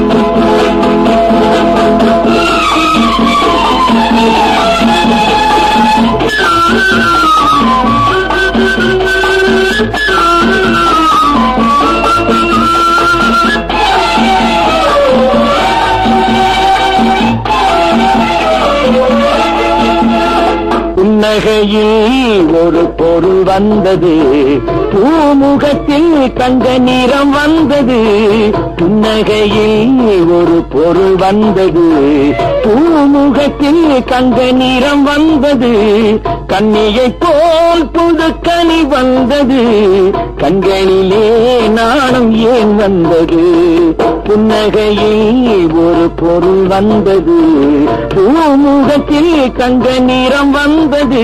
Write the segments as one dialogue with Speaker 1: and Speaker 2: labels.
Speaker 1: புன்னகையில் ஒரு பொருள் வந்தது பூமுகத்தில் தங்க நிறம் வந்தது புன்னகையில் ஒரு பொருள் வந்தது பூமுகத்தில் தங்க நிறம் வந்தது கண்ணியை போல் புது கனி வந்தது கண்களிலே நாணம் ஏன் வந்தது புன்னகையில் ஒரு பொருள் வந்தது பூமுகத்தில் தங்க நிறம் வந்தது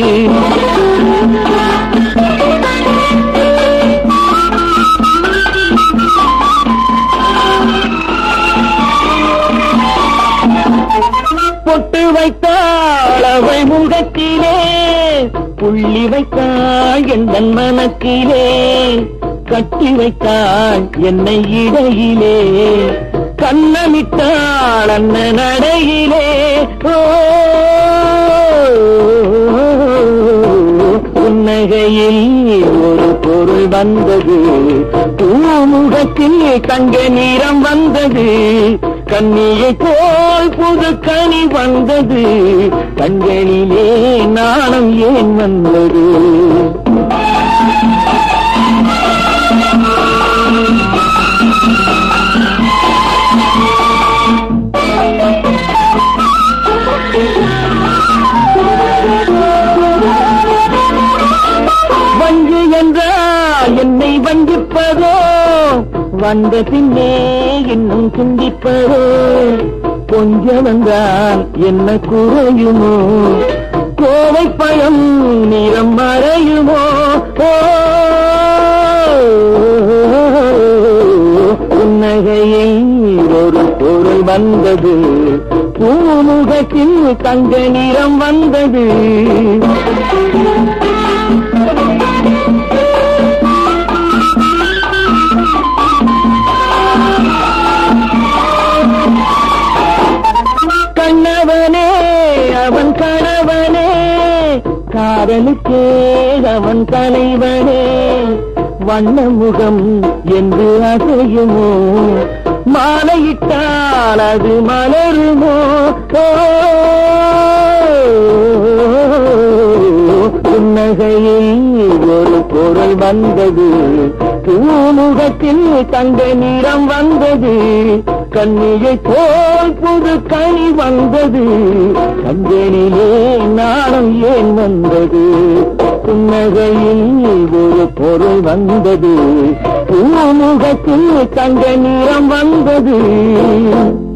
Speaker 1: பொட்டு வைத்தாள் அவை முகத்திலே புள்ளி வைத்தாள் என் மனத்திலே கட்டி வைத்தாள் என்னை இடையிலே கண்ணமிட்டாள் அண்ண நடையிலே ஓ புன்னகையில் ஒரு பொருள் வந்தது பூமுகத்தில் தங்க நிறம் வந்தது கண்ணியை போல் புது கனி வந்தது கண்களிலே நாணம் ஏன் வந்தது வஞ்சு என்றால் என்னை வஞ்சிப்பதோ வந்த பின்னே இன்னும் சிந்திப்பதோ கொஞ்சம் வந்தால் என்ன குறையுமோ கோவை பழம் நிறம் மறையுமோ ஓ புன்னகையில் ஒரு பொருள் வந்தது பூமுகத்தில் தங்க நிறம் வந்தது கண்ணவனே அவன் கணவனே காதலுக்கே அவன் தலைவனே வண்ண முகம் என்று அசையுமோ மாலையிட்டால் அது மலருமோ ஓ, புன்னகையில் ஒரு பொருள் வந்தது பூமுகத்தில் தங்க நிறம் வந்தது கண்ணியை போல் புது கனி வந்தது கண்களிலே நாணம் ஏன் வந்தது புன்னகையில் ஒரு பொருள் வந்தது பூமுகத்தில் தங்க நிறம் வந்தது